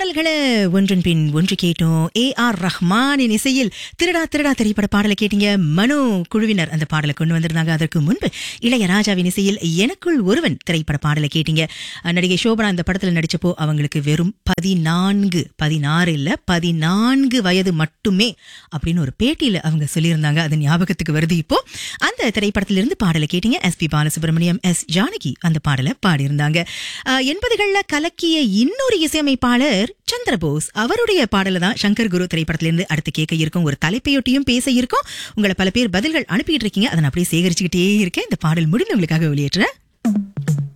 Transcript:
பாடல்களை ஒன்றன் பின் ஒன்று கேட்டோம் ஏ ஆர் ரஹ்மானின் இசையில் திருடா திருடா திரைப்பட பாடலை கேட்டீங்க மனோ குழுவினர் அந்த பாடலை கொண்டு வந்திருந்தாங்க அதற்கு முன்பு இளையராஜாவின் இசையில் எனக்குள் ஒருவன் திரைப்பட பாடலை கேட்டீங்க அஹ், நடிகை சோபனா அந்த படத்துல நடிச்சப்போ அவங்களுக்கு வெறும் பதினான்கு பதினாறு இல்ல பதினான்கு வயது மட்டுமே அப்படின்னு ஒரு பேட்டியில அவங்க சொல்லியிருந்தாங்க அது ஞாபகத்துக்கு வருது இப்போ அந்த திரைப்படத்திலிருந்து பாடலை கேட்டீங்க S P Balasubramaniam S Janaki அந்த பாடலை பாடியிருந்தாங்க அஹ், எண்பதுகள்ல கலக்கிய இன்னொரு இசையமைப்பாளர் சந்திரபோஸ் அவருடைய பாடலை தான் சங்கர் குரு திரைப்படத்திலிருந்து அடுத்து கேட்க இருக்கும் ஒரு தலைப்பையொட்டியும் பேச இருக்கும் உங்களை பல பேர் பதில்கள் அனுப்பிட்டு இருக்கீங்க அதை நான் அப்படியே சேகரிச்சுக்கிட்டே இருக்கேன் இந்த பாடல் முடிந்து உங்களுக்காக வெளியேற்றுறேன்